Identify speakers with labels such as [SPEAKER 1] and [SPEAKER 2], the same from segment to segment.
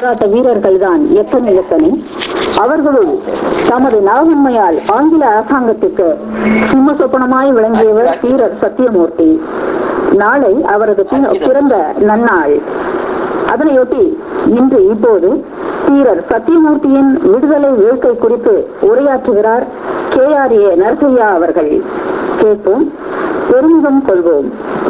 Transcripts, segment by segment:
[SPEAKER 1] போராட்ட வீரர்கள் தான் எத்தனை எத்தனை அவர்களுள் தமது நலவுண்மையால் ஆங்கில அரசாங்கத்திற்கு சிம்ம சொப்பனமாய் விளங்கியவர் தீரர் சத்தியமூர்த்தி நாளை அவரது பி- பிறந்த நன்னாள் அதனையொட்டி இன்று இப்போது தீரர் சத்தியமூர்த்தியின் விடுதலை வேட்கை குறித்து உரையாற்றுகிறார் கே ஆர் ஏ நரசையா அவர்கள் கேட்போம் பெருமிதம் கொள்வோம்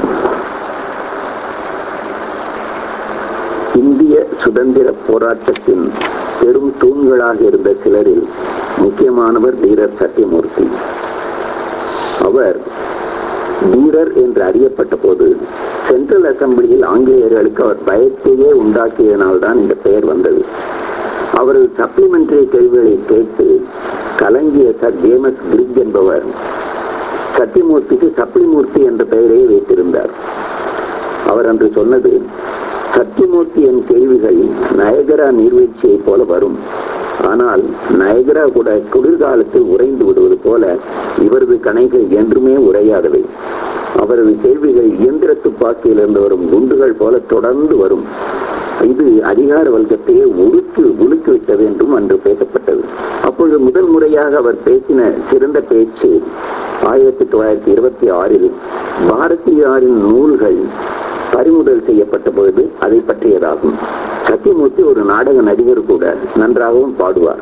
[SPEAKER 2] இந்திய சுதந்திர போராட்டத்தின் பெரும் தூண்களாக இருந்த சிலரில் முக்கியமானவர் தீரர் சத்தியமூர்த்தி அவர் வீரர் என்று அறியப்பட்ட போது சென்ட்ரல் அசம்பிளியில் ஆங்கிலேயர்களுக்கு அவர் பயத்தையே உண்டாக்கியதனால்தான் இந்த பெயர் வந்தது அவரது சப்ளிமெண்டரி கேள்விகளை கேட்டு கலங்கிய சர் ஜேமஸ் கிரிக் என்பவர் சத்தியமூர்த்திக்கு சப்ளிமூர்த்தி என்ற பெயரையே வைத்திருந்தார் அவர் அன்று சொன்னது சத்தியமூர்த்தி என் கேள்விகள் நயகரா நீர்வீழ்ச்சியைப் போல வரும் ஆனால் நயகரா கூட குளிர்காலத்தில் உறைந்து விடுவது போல இவரது கணைகள் என்றுமே உறையாதவை அவரது கேள்விகள் இயந்திர துப்பாக்கியிலிருந்து வரும் குண்டுகள் போல தொடர்ந்து வரும் இது அதிகார வர்க்கத்தையே உருக்கி உலுக்கி விட்டது என்றும் அன்று பேசப்பட்டது அப்பொழுது முதல் முறையாக அவர் பேசின சிறந்த பேச்சு ஆயிரத்தி தொள்ளாயிரத்தி இருபத்தி ஆறில் பாரதியாரின் நூல்கள் பறிமுதல் செய்யப்பட்ட பொழுது அதை பற்றியதாகும் சத்தியமூர்த்தி ஒரு நாடக நடிகர் கூட நன்றாகவும் பாடுவார்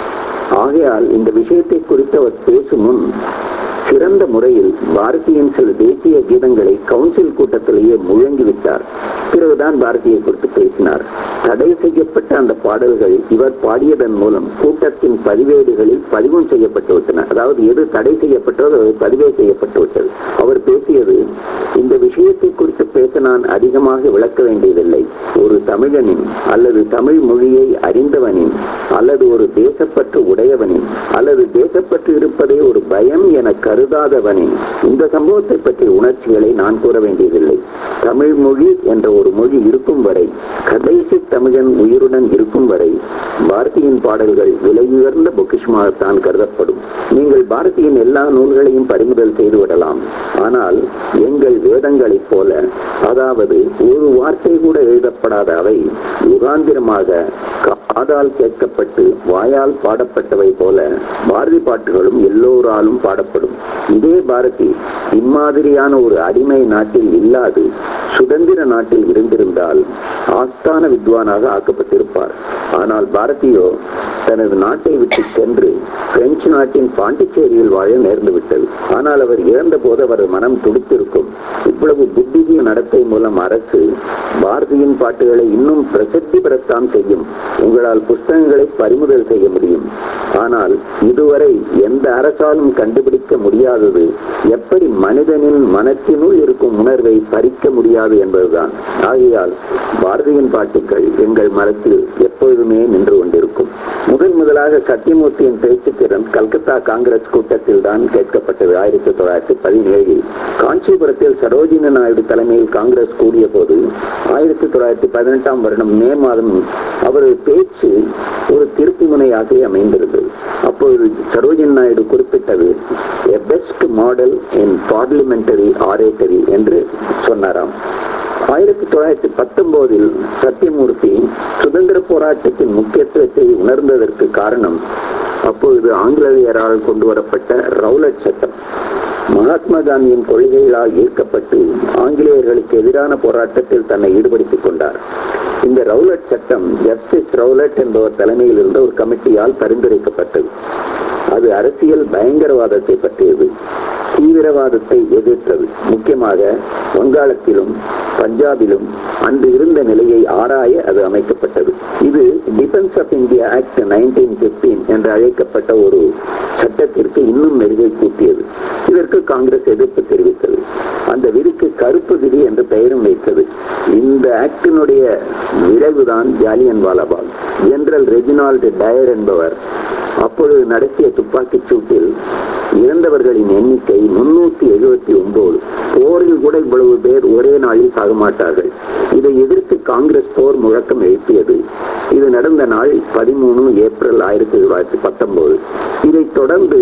[SPEAKER 2] ஆகையால் இந்த விஷயத்தை குறித்து அவர் பேசும் முன் சிறந்த முறையில் பாரதியின் சில தேசிய கீதங்களை கவுன்சில் கூட்டத்திலேயே முழங்கிவிட்டார் பிறகுதான் பாரதியை குறித்து பேசினார் தடை செய்யப்பட்ட அந்த பாடல்கள் இவர் பாடியதன் மூலம் கூட்டத்தின் பதிவேடுகளில் பதிவும் செய்யப்பட்டு விட்டன அதாவது எது தடை செய்யப்பட்டதோ அது பதிவே செய்யப்பட்டு விட்டது அவர் பேசியது இந்த விஷயத்தை குறித்து பேச நான் அதிகமாக விளக்க வேண்டியதில்லை ஒரு தமிழனின் அல்லது தமிழ் மொழியை அறிந்தவனின் அல்லது ஒரு தேசப்பற்று உடையவனின் அல்லது தேசப்பற்று இருப்பதே ஒரு பயம் என கருதாதவனின் இந்த சம்பவத்தை பற்றிய உணர்ச்சிகளை நான் கூற வேண்டியதில்லை தமிழ் மொழி என்ற ஒரு மொழி இருக்கும் வரை கடைசி தமிழன் உயிருடன் இருக்கும் வரை பாரதியின் பாடல்கள் விலையுயர்ந்த பொக்கிஷமாகத்தான் கருதப்படும் நீங்கள் பாரதியின் எல்லா நூல்களையும் பறிமுதல் செய்து விடலாம் ஆனால் எங்கள் வேதங்களைப் போல அதாவது ஒரு வார்த்தை கூட எழுதப்படாத அவை யுகாந்திரமாக காதால் கேட்கப்பட்டு வாயால் பாடப்பட்டவை போல பாரதி பாட்டுகளும் எல்லோராலும் பாடப்படும் இதே பாரதி இம்மாதிரியான ஒரு அடிமை நாட்டில் இல்லாது சுதந்திர நாட்டில் இருந்திருந்தால் ஆஸ்தான வித்வானாக ஆக்கப்பட்டிருப்பார் ஆனால் பாரதியோ தனது நாட்டை விட்டு சென்று பிரெஞ்சு நாட்டின் பாண்டிச்சேரியில் வாழ நேர்ந்து விட்டது ஆனால் அவர் இறந்த போது அவரது மனம் துடித்திருக்கும் இவ்வளவு புத்திஜீய நடத்தை மூலம் அரசு பாரதியின் பாட்டுகளை இன்னும் பிரசித்தி பெறத்தான் செய்யும் உங்களால் புஸ்தகங்களை பறிமுதல் செய்ய முடியும் ஆனால் இதுவரை எந்த அரசாலும் கண்டுபிடிக்க முடியாதது எப்படி மனிதனின் மனத்தினுள் இருக்கும் உணர்வை பறிக்க முடியாது என்பதுதான் ஆகையால் பாரதியின் பாட்டுக்கள் எங்கள் மனத்தில் எப்பொழுதுமே நின்று கொண்டிருக்கும் முதன் முதலாக சத்தியமூர்த்தியின் பேச்சு திறன் கல்கத்தா காங்கிரஸ் கூட்டத்தில் தான் கேட்கப்பட்டது ஆயிரத்தி தொள்ளாயிரத்தி பதினேழில் காஞ்சிபுரத்தில் சரோஜினி நாயுடு தலைமையில் காங்கிரஸ் கூடிய போது ஆயிரத்தி தொள்ளாயிரத்தி பதினெட்டாம் வருடம் மே மாதம் அவரது பேச்சு ஒரு திருப்பு முனையாக அமைந்திருந்தது அப்பொழுது சரோஜினி நாயுடு குறிப்பிட்டது a best model in parliamentary oratory என்று சொன்னாராம் ஆயிரத்தி தொள்ளாயிரத்தி பத்தொன்பதில் சத்தியமூர்த்தி சுதந்திர போராட்டத்தின் முக்கியத்துவத்தை உணர்ந்ததற்கு காரணம் அப்பொழுது ஆங்கிலேயரால் கொண்டு வரப்பட்ட ரவுலட் சட்டம் மகாத்மா காந்தியின் கொள்கைகளால் ஈர்க்கப்பட்டு ஆங்கிலேயர்களுக்கு எதிரான போராட்டத்தில் தன்னை ஈடுபடுத்திக் கொண்டார் இந்த ரவுலட் சட்டம் ஜஸ்டிஸ் ரவுலட் என்பவர் தலைமையில் இருந்த ஒரு கமிட்டியால் பரிந்துரைக்கப்பட்டது அது அரசியல் பயங்கரவாதத்தை பற்றியது தீவிரவாதத்தை எதிர்த்தது முக்கியமாக வங்காளத்திலும் பஞ்சாபிலும் அன்று இருந்த நிலையை ஆராய அது அமைக்கப்பட்டது இது defence of India act nineteen fifteen என்று அழைக்கப்பட்ட ஒரு சட்டத்திற்கு இன்னும் மெருகை கூட்டியது இதற்கு காங்கிரஸ் எதிர்ப்பு தெரிவித்தது அந்த விதிக்கு கருப்பு விதி என்று பெயரும் வைத்தது இந்த ஆக்டினுடைய விளைவுதான் ஜாலியன் வாலாபாக் ஜெனரல் ரெஜினால்டு டயர் என்பவர் அப்பொழுது நடத்திய துப்பாக்கிச் சூட்டில் இறந்தவர்களின் எண்ணிக்கை முன்னூத்தி எழுபத்தி ஒன்பது போரில் கூட இவ்வளவு பேர் ஒரே நாளில் சாக மாட்டார்கள் இதை எதிர்த்து காங்கிரஸ் போர் முழக்கம் எழுப்பியது இது நடந்த நாள் பதிமூணு ஏப்ரல் ஆயிரத்தி தொள்ளாயிரத்தி பத்தொன்பது இதைத் தொடர்ந்து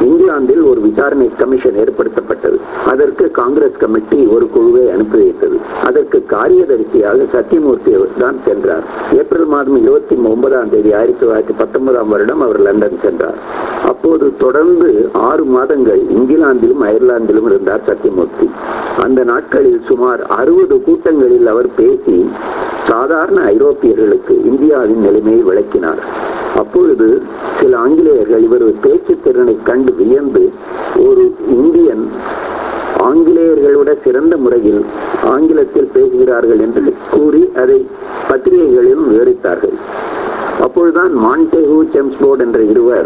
[SPEAKER 2] இங்கிலாந்தில் ஒரு விசாரணை கமிஷன் ஏற்படுத்தப்பட்டது அதற்கு காங்கிரஸ் கமிட்டி ஒரு குழுவை அனுப்பி வைத்தது அதற்கு காரியதரிசியாக சத்தியமூர்த்தி தான் சென்றார் ஏப்ரல் மாதம் இருபத்தி ஒன்பதாம் தேதி ஆயிரத்தி தொள்ளாயிரத்தி பத்தொன்பதாம் வருடம் அவர் லண்டன் சென்றார் அப்போது தொடர்ந்து ஆறு மாதங்கள் இங்கிலாந்திலும் அயர்லாந்திலும் இருந்தார் சத்தியமூர்த்தி அந்த நாட்களில் சுமார் அறுபது கூட்டங்களில் அவர் பேசி சாதாரண ஐரோப்பியர்களுக்கு இந்தியாவின் நிலைமையை விளக்கினார் அப்பொழுது சில ஆங்கிலேயர்கள் இவரது பேச்சு திறனை கண்டு வியந்து ஒரு இந்தியன் ஆங்கிலேயர்களோட சிறந்த முறையில் ஆங்கிலத்தில் பேசுகிறார்கள் என்று கூறி அதை பத்திரிகைகளிலும் விவரித்தார்கள் அப்பொழுதுதான் மான்டேகு செம்ஸ்போர்ட் என்ற இருவர்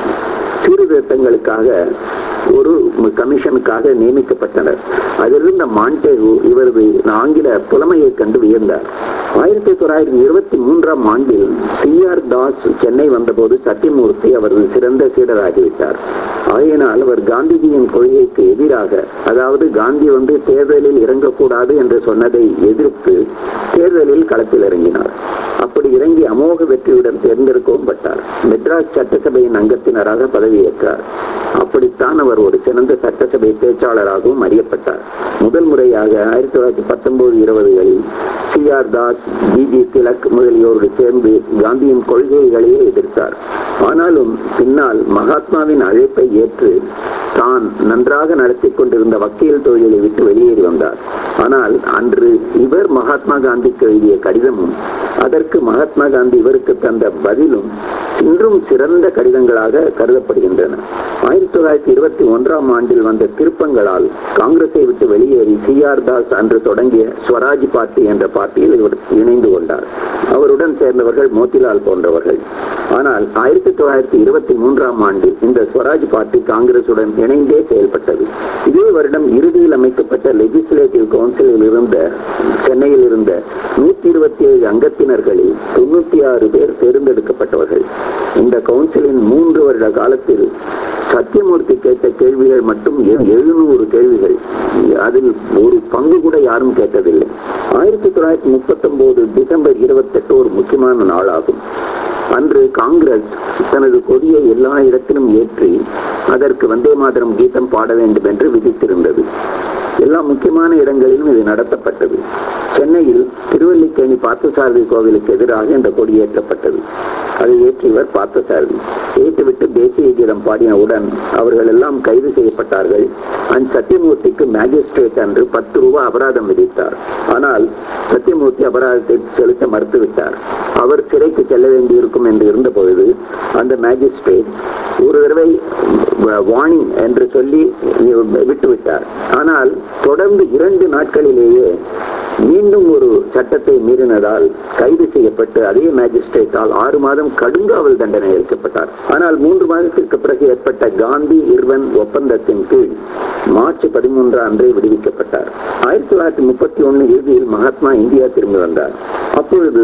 [SPEAKER 2] சீர்திருத்தங்களுக்காக ஒரு கமிஷனுக்காக நியமிக்கப்பட்டனர் அதிலிருந்த மான்டேகு இவரது ஆங்கில புலமையை கண்டு வியந்தார் ஆயிரத்தி தொள்ளாயிரத்தி இருபத்தி மூன்றாம் ஆண்டில் சி ஆர் தாஸ் சென்னை வந்தபோது சத்தியமூர்த்தி அவரது சிறந்த சீடராகிவிட்டார் ஆகையினால் அவர் காந்திஜியின் கொள்கைக்கு எதிராக அதாவது காந்தி வந்து தேர்தலில் இறங்கக்கூடாது என்று சொன்னதை எதிர்த்து தேர்தலில் களத்தில் இறங்கினார் அப்படி இறங்கி அமோக வெற்றியுடன் தேர்ந்தெடுக்கவும் பட்டார் மெட்ராஸ் சட்டசபையின் அங்கத்தினராக பதவியேற்றார் அப்படித்தான் அவர் ஒரு சிறந்த சட்டசபை பேச்சாளராகவும் அறியப்பட்டார் முதல் முறையாக ஆயிரத்தி தொள்ளாயிரத்தி பத்தொன்பது இருபதுகளில் C R Das G G Tilak முதலியோரோடு சேர்ந்து காந்தியின் கொள்கைகளையே எதிர்த்தார் ஆனாலும் பின்னால் மகாத்மாவின் அழைப்பை ஏற்று தான் நன்றாக நடத்தி கொண்டிருந்த வக்கீல் தொழிலை விட்டு வெளியேறி வந்தார் ஆனால் அன்று இவர் மகாத்மா காந்திக்கு எழுதிய கடிதமும் அதற்கு மகாத்மா காந்தி இவருக்கு தந்த பதிலும் இன்றும் சிறந்த கடிதங்களாக கருதப்படுகின்றன ஆயிரத்தி தொள்ளாயிரத்தி இருபத்தி ஒன்றாம் ஆண்டில் வந்த திருப்பங்களால் காங்கிரஸை விட்டு வெளியேறி சி ஆர் தாஸ் அன்று தொடங்கிய ஸ்வராஜ் பார்ட்டி என்ற பார்ட்டியில் இவர் இணைந்து கொண்டார் அவருடன் சேர்ந்தவர்கள் மோதிலால் போன்றவர்கள் ஆனால் ஆயிரத்தி தொள்ளாயிரத்தி இருபத்தி மூன்றாம் ஆண்டு இந்த ஸ்வராஜ் பார்ட்டி காங்கிரசுடன் இணைந்தே செயல்பட்டது இதே வருடம் இறுதியில் அமைக்கப்பட்ட லெஜிஸ்லேட்டிவ் கவுன்சிலில் இருந்த சென்னையில் இருந்த நூத்தி இருபத்தி ஏழு அங்கத்தினர்களில் தொண்ணூத்தி ஆறு பேர் தேர்ந்தெடுக்கப்பட்டவர்கள் இந்த கவுன்சிலின் மூன்று வருட காலத்தில் சத்தியமூர்த்தி கேட்ட கேள்விகள் மட்டும் எழுநூறு கேள்விகள் அதில் ஒரு பங்கு கூட யாரும் கேட்டதில்லை ஆயிரத்தி தொள்ளாயிரத்தி முப்பத்தி ஒன்பது டிசம்பர் இருபத்தெட்டு ஒரு முக்கியமான நாளாகும் அன்று காங்கிரஸ் தனது கொடியை எல்லா இடத்திலும் ஏற்றி அதற்கு வந்தே மாதரம் கீதம் பாட வேண்டும் என்று விதித்திருந்தது எல்லா முக்கியமான இடங்களிலும் இது நடத்தப்பட்டது சென்னையில் திருவல்லிக்கேணி பார்த்தசாரதி கோவிலுக்கு எதிராக இந்த கொடி ஏற்றப்பட்டது அதை ஏற்றியவர் பார்த்தசாரதி ஏற்றுவிட்டு தேசிய கீதம் பாடினவுடன் அவர்கள் எல்லாம் கைது செய்யப்பட்டார்கள் அந்த சத்தியமூர்த்திக்கு மேஜிஸ்ட்ரேட் அன்று பத்து ரூபாய் அபராதம் விதித்தார் ஆனால் சத்தியமூர்த்தி அபராதத்தை செலுத்த மறுத்துவிட்டார் அவர் சிறைக்கு செல்ல வேண்டியிருக்கும் என்று இருந்த பொழுது அந்த மேஜிஸ்ட்ரேட் ஒரு தடவை வார்னிங் என்று சொல்லி விட்டுவிட்டார் ஆனால் தொடர்ந்து இரண்டு நாட்களிலேயே மீண்டும் ஒரு சட்டத்தை மீறினதால் கைது செய்யப்பட்டு அதே மேஜிஸ்ட்ரேட்டால் ஆறு மாதம் கடுங்காவல் தண்டனை அளிக்கப்பட்டார் ஆனால் மூன்று மாதத்திற்கு பிறகு ஏற்பட்ட காந்தி இர்வன் ஒப்பந்தத்தின் கீழ் மார்ச் பதிமூன்று அன்றே விடுவிக்கப்பட்டார் ஆயிரத்தி தொள்ளாயிரத்தி முப்பத்தி ஒன்னு இறுதியில் மகாத்மா இந்தியா திரும்பி வந்தார் அப்பொழுது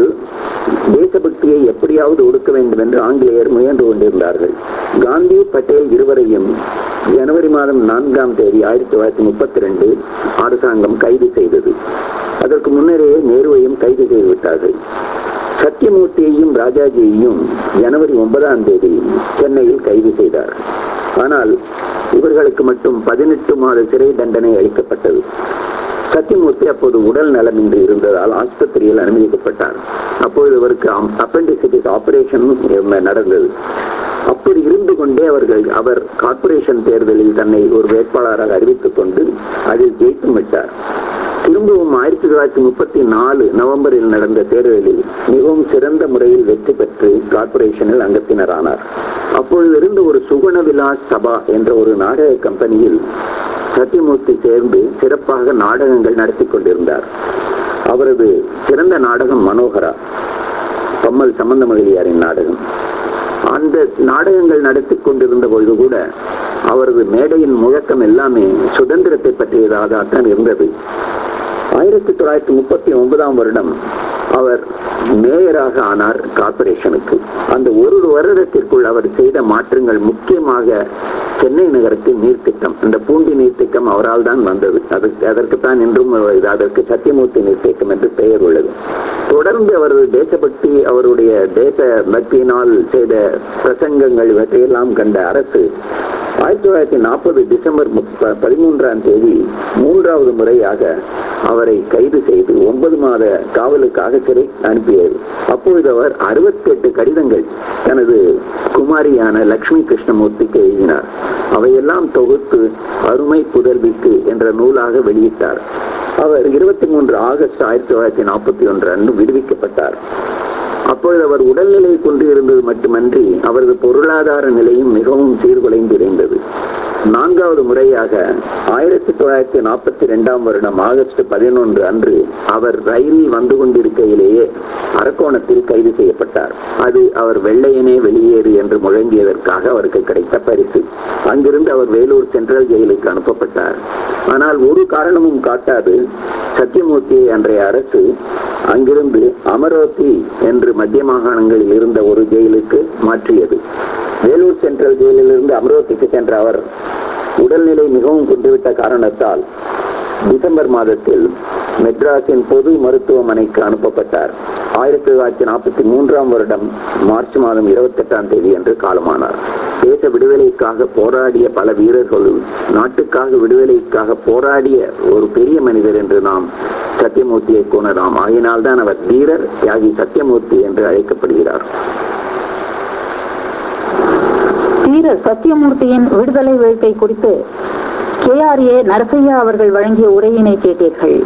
[SPEAKER 2] தேசபக்தியை எப்படியாவது ஒடுக்க வேண்டும் என்று ஆங்கிலேயர் முயன்று கொண்டிருந்தார்கள் காந்தி பட்டேல் இருவரையும் ஜனவரி மாதம் நான்காம் தேதி ஆயிரத்தி தொள்ளாயிரத்தி முப்பத்தி ரெண்டு அரசாங்கம் கைது செய்தது அதற்கு முன்னரே நேருவையும் கைது செய்து விட்டார்கள் சத்தியமூர்த்தியையும் ராஜாஜியையும் ஜனவரி ஒன்பதாம் தேதி சென்னையில் கைது செய்தார் ஆனால் இவர்களுக்கு மட்டும் பதினெட்டு மாத சிறை தண்டனை அளிக்கப்பட்டது சத்தியமூர்த்தி அப்போது உடல் நலமின்றி இருந்ததால் ஆஸ்பத்திரியில் அனுமதிக்கப்பட்டார் அப்பொழுது அவருக்கு அப்பெண்டிசிட்டிஸ் ஆபரேஷன் நடந்தது அப்படி இருந்து கொண்டே அவர்கள் அவர் கார்ப்பரேஷன் தேர்தலில் தன்னை ஒரு வேட்பாளராக அறிவித்துக் கொண்டு அதில் ஜெயித்தும் விட்டார் திரும்பவும் ஆயிரத்தி தொள்ளாயிரத்தி முப்பத்தி நாலு நவம்பரில் நடந்த தேர்தலில் மிகவும் சிறந்த முறையில் வெற்றி பெற்று கார்ப்பரேஷனில் அங்கத்தினரானார் அப்பொழுது இருந்த ஒரு சுகுண விலாஸ் சபா என்ற ஒரு நாடக கம்பெனியில் சத்தியமூர்த்தி சேர்ந்து சிறப்பாக நாடகங்கள் நடத்தி கொண்டிருந்தார் அவரது சிறந்த நாடகம் மனோகரா பம்மல் சம்பந்த முதலியாரின் நாடகம் அந்த நாடகங்கள் நடத்தி கொண்டிருந்த பொழுது கூட அவரது மேடையின் முழக்கம் எல்லாமே சுதந்திரத்தை பற்றியதாகத்தான் இருந்தது ஆயிரத்தி தொள்ளாயிரத்தி முப்பத்தி ஒன்பதாம் வருடம் அவர் மேயராக ஆனார் கார்பரேஷனுக்கு அந்த ஒரு வருடத்திற்குள் அவர் செய்த மாற்றங்கள் முக்கியமாக சென்னை நகரத்தின் நீர்த்திட்டம் இந்த பூண்டி நீர்த்திட்டம் அவரால் தான் வந்தது அதற்கு அதற்குத்தான் இன்றும் அதற்கு சத்தியமூர்த்தி நீர்த்திட்டம் என்று பெயர் உள்ளது தொடர்ந்து அவரது தேசபக்தி அவருடைய தேச பக்தியினால் செய்த பிரசங்கங்கள் இவற்றையெல்லாம் கண்ட அரசு ஆயிரத்தி தொள்ளாயிரத்தி நாற்பது டிசம்பர் முப்ப- பதிமூன்றாம் தேதி மூன்றாவது முறையாக அவரை கைது செய்து ஒன்பது மாத காவலுக்காக சிறை அனுப்பியது அப்பொழுது அவர் அறுபத்தி எட்டு கடிதங்கள் தனது குமாரியான லக்ஷ்மி கிருஷ்ணமூர்த்திக்கு எழுதினார் அவையெல்லாம் தொகுத்து அருமை புதல்விக்கு என்ற நூலாக வெளியிட்டார் அவர் இருபத்தி மூன்று ஆகஸ்ட் ஆயிரத்தி தொள்ளாயிரத்தி நாற்பத்தி ஒன்று அன்று விடுவிக்கப்பட்டார் அப்பொழுது அவர் உடல்நிலை குன்றியிருந்தது மட்டுமன்றி அவரது பொருளாதார நிலையும் மிகவும் சீர்குலைந்திருந்தது நான்காவது முறையாக ஆயிரத்தி தொள்ளாயிரத்தி நாற்பத்தி இரண்டாம் வருடம் ஆகஸ்ட் பதினொன்று அன்று அவர் ரயிலில் வந்து கொண்டிருக்கையிலேயே அரக்கோணத்தில் கைது செய்யப்பட்டார் அது அவர் வெள்ளையனே வெளியேறு என்று முழங்கியதற்காக அவருக்கு கிடைத்த பரிசு அங்கிருந்து அவர் வேலூர் சென்ட்ரல் ஜெயிலுக்கு அனுப்பப்பட்டார் ஆனால் ஒரு காரணமும் காட்டாது சத்தியமூர்த்தியை அன்றைய அரசு அங்கிருந்து அமராவதி என்று மத்திய மாகாணங்களில் இருந்த ஒரு ஜெயிலுக்கு மாற்றியது வேலூர் சென்ட்ரல் ஜெயிலிலிருந்து அமராவதிக்கு சென்ற அவர் உடல்நிலை மிகவும் குன்றுவிட்ட காரணத்தால் டிசம்பர் மாதத்தில் மெட்ராஸின் பொது மருத்துவமனைக்கு அனுப்பப்பட்டார் ஆயிரத்தி தொள்ளாயிரத்தி நாற்பத்தி மூன்றாம் வருடம் மார்ச் மாதம் இருபத்தி எட்டாம் தேதி என்று காலமானார் தேச விடுதலைக்காக போராடிய பல வீரர்களும் நாட்டுக்காக விடுதலைக்காக போராடிய ஒரு பெரிய மனிதர் என்று நாம் சத்தியமூர்த்தியை கூறலாம் ஆகினால்தான் அவர் வீரர் தியாகி சத்தியமூர்த்தி என்று அழைக்கப்படுகிறார்
[SPEAKER 1] வீர சத்தியமூர்த்தியின் விடுதலை வேட்கை குறித்து கே ஆர் ஏ நரசையா அவர்கள் வழங்கிய உரையினை கேட்டீர்கள்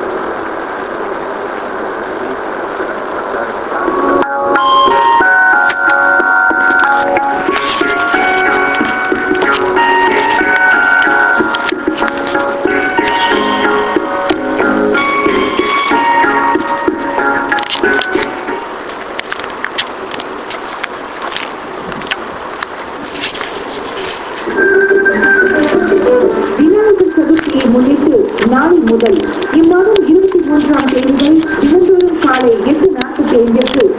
[SPEAKER 3] விநாயகர் சதுர்த்தியை முன்னிட்டு நாளை முதல் இம்மாதம் இருபத்தி மூன்றாம் தேதி வரை தினந்தோறும் காலை எட்டு நாற்பத்தி ஐந்திற்கு